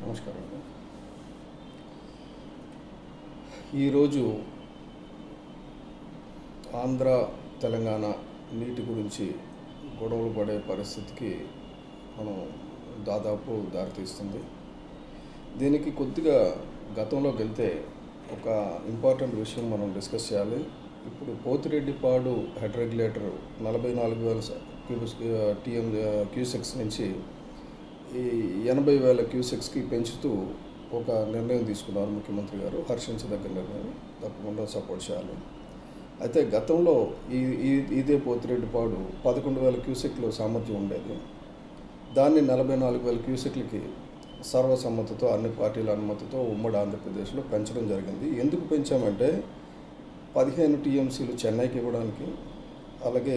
నమస్కారం అండి ఈరోజు ఆంధ్ర తెలంగాణ నీటి గురించి గొడవలు పడే పరిస్థితికి మనం దాదాపు దారితీస్తుంది దీనికి కొద్దిగా గతంలోకి వెళ్తే ఒక ఇంపార్టెంట్ విషయం మనం డిస్కస్ చేయాలి ఇప్పుడు పోతిరెడ్డిపాడు హెడ్ రెగ్యులేటర్ నలభై నాలుగు వేల క్యూబిస్ టీఎం క్యూసెక్స్ నుంచి ఈ ఎనభై వేల క్యూసెక్స్కి పెంచుతూ ఒక నిర్ణయం తీసుకున్నారు ముఖ్యమంత్రి గారు హర్షించదగ్గ నిర్ణయం తప్పకుండా సపోర్ట్ చేయాలి అయితే గతంలో ఈ ఈ ఇదే పోతిరెడ్డిపాడు పదకొండు వేల క్యూసెక్లు సామర్థ్యం ఉండేది దాన్ని నలభై నాలుగు వేల క్యూసెక్లకి సర్వసమ్మతితో అన్ని పార్టీల అనుమతితో ఉమ్మడి ఆంధ్రప్రదేశ్లో పెంచడం జరిగింది ఎందుకు పెంచామంటే పదిహేను టీఎంసీలు చెన్నైకి ఇవ్వడానికి అలాగే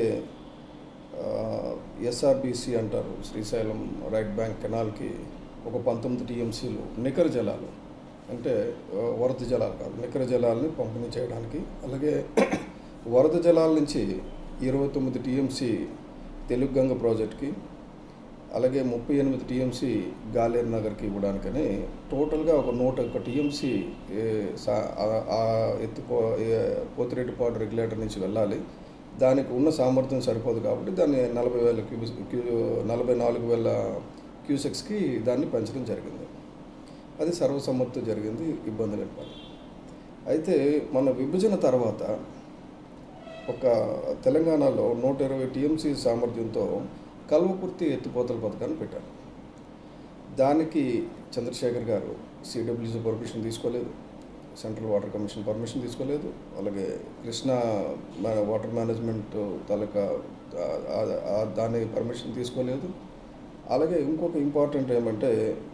ఎస్ఆర్బిసి అంటారు శ్రీశైలం రైట్ బ్యాంక్ కెనాల్కి ఒక పంతొమ్మిది టీఎంసీలు నికర జలాలు అంటే ఆ, వరద జలాలు కాదు నికర జలాలని పంపిణీ చేయడానికి అలాగే వరద జలాల నుంచి ఇరవై తొమ్మిది టీఎంసీ తెలుగు గంగ ప్రాజెక్ట్కి అలాగే ముప్పై ఎనిమిది టీఎంసీ గాలేరు నగర్కి ఇవ్వడానికని టోటల్గా ఒక నూట ఒక్క టీఎంసీ ఆ ఎత్తుపో ఏ- పోతిరెడ్డిపాడు రెగ్యులేటర్ నుంచి వెళ్ళాలి దానికి ఉన్న సామర్థ్యం సరిపోదు కాబట్టి దాన్ని నలభై వేల క్యూబిస్ క్యూ నలభై నాలుగు వేల క్యూసెక్స్కి దాన్ని పెంచడం జరిగింది అది సర్వసమ్మతితో జరిగింది ఇబ్బంది లేని పని అయితే మన విభజన తర్వాత ఒక తెలంగాణలో నూట ఇరవై టీఎంసీ సామర్థ్యంతో కల్వకుర్తి ఎత్తిపోతల పథకాన్ని పెట్టారు దానికి చంద్రశేఖర్ గారు సిడబ్ల్యూసీ పర్మిషన్ తీసుకోలేదు సెంట్రల్ వాటర్ కమిషన్ పర్మిషన్ తీసుకోలేదు అలాగే కృష్ణా మా- వాటర్ మేనేజ్మెంట్ తాలూకా ఆ- ఆ- ఆ- దాని పర్మిషన్ తీసుకోలేదు అలాగే ఇంకొక ఇంపార్టెంట్ ఏమంటే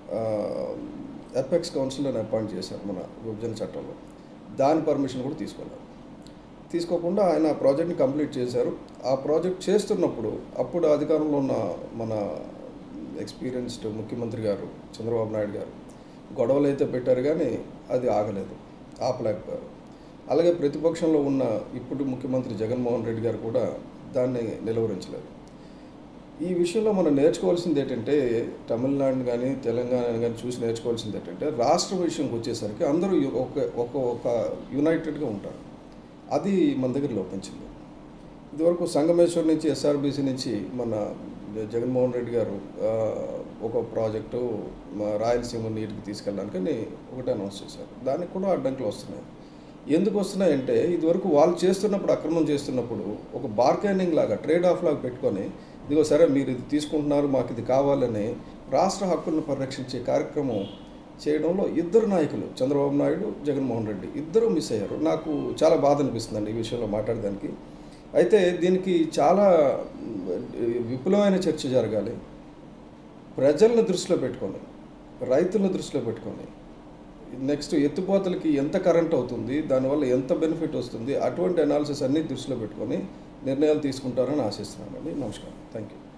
ఎపెక్స్ కౌన్సిల్ని అపాయింట్ చేశారు మన విభజన చట్టంలో దాని పర్మిషన్ కూడా తీసుకోలేదు తీసుకోకుండా ఆయన ఆ ప్రాజెక్ట్ని కంప్లీట్ చేశారు ఆ ప్రాజెక్ట్ చేస్తున్నప్పుడు అప్పుడు అధికారంలో ఉన్న మన ఎక్స్పీరియన్స్డ్ ముఖ్యమంత్రి గారు చంద్రబాబు నాయుడు గారు గొడవలు అయితే పెట్టారు కానీ అది ఆగలేదు ఆపలేకపోయారు అలాగే ప్రతిపక్షంలో ఉన్న ఇప్పుడు ముఖ్యమంత్రి జగన్మోహన్ రెడ్డి గారు కూడా దాన్ని నిలువరించలేదు ఈ విషయంలో మనం నేర్చుకోవాల్సింది ఏంటంటే తమిళనాడు కానీ తెలంగాణ కానీ చూసి నేర్చుకోవాల్సింది ఏంటంటే రాష్ట్ర విషయంకి వచ్చేసరికి అందరూ ఒక ఒక ఒక యునైటెడ్గా ఉంటారు అది మన దగ్గర లోపించింది ఇదివరకు సంగమేశ్వర్ నుంచి ఎస్ఆర్బీసీ నుంచి మన జగన్మోహన్ రెడ్డి గారు ఆ, ఒక ప్రాజెక్టు మా రాయలసీమ నీటికి తీసుకెళ్ళడానికని ఒకటి అనౌన్స్ చేశారు దానికి కూడా అడ్డంకులు వస్తున్నాయి ఎందుకు వస్తున్నాయంటే ఇదివరకు వాళ్ళు చేస్తున్నప్పుడు అక్రమం చేస్తున్నప్పుడు ఒక బార్గెనింగ్ లాగా ట్రేడ్ ఆఫ్ లాగా పెట్టుకొని ఇదిగో సరే మీరు ఇది తీసుకుంటున్నారు మాకు ఇది కావాలని రాష్ట్ర హక్కులను పరిరక్షించే కార్యక్రమం చేయడంలో ఇద్దరు నాయకులు చంద్రబాబు నాయుడు జగన్మోహన్ రెడ్డి ఇద్దరు మిస్ అయ్యారు నాకు చాలా బాధ అనిపిస్తుందండి ఈ విషయంలో మాట్లాడడానికి అయితే దీనికి చాలా మ్, విపులమైన చర్చ జరగాలి ప్రజలను దృష్టిలో పెట్టుకొని రైతులను దృష్టిలో పెట్టుకొని నెక్స్ట్ ఎత్తుపోతలకి ఎంత కరెంట్ అవుతుంది దానివల్ల ఎంత బెనిఫిట్ వస్తుంది అటువంటి అనాలిసిస్ అన్ని దృష్టిలో పెట్టుకొని నిర్ణయాలు తీసుకుంటారని ఆశిస్తున్నానండి నమస్కారం థ్యాంక్ యూ